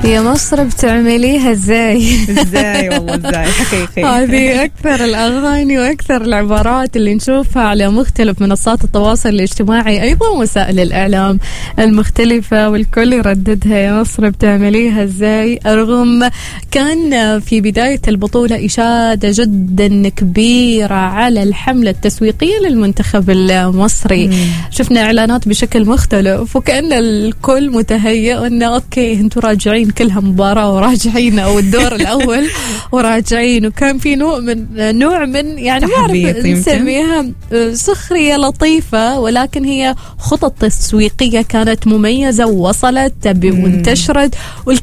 يا مصر بتعمليها ازاي ازاي والله ازاي حقيقي هذه اكثر الاغاني واكثر العبارات اللي نشوفها على مختلف منصات التواصل الاجتماعي ايضا وسائل الاعلام المختلفه والكل يرددها يا مصر بتعمليها ازاي رغم كان في بدايه البطوله اشاده جدا كبيره على الحمله التسويقيه للمنتخب المصري مم. شفنا اعلانات بشكل مختلف وكان الكل متهيئ انه اوكي انتم راجعين كلها مباراه وراجعين او الدور الاول وراجعين وكان في نوع من نوع من يعني ما تحديات اعرف يمكن. نسميها سخريه لطيفه ولكن هي خطط تسويقيه كانت مميزه ووصلت ب- وانتشرت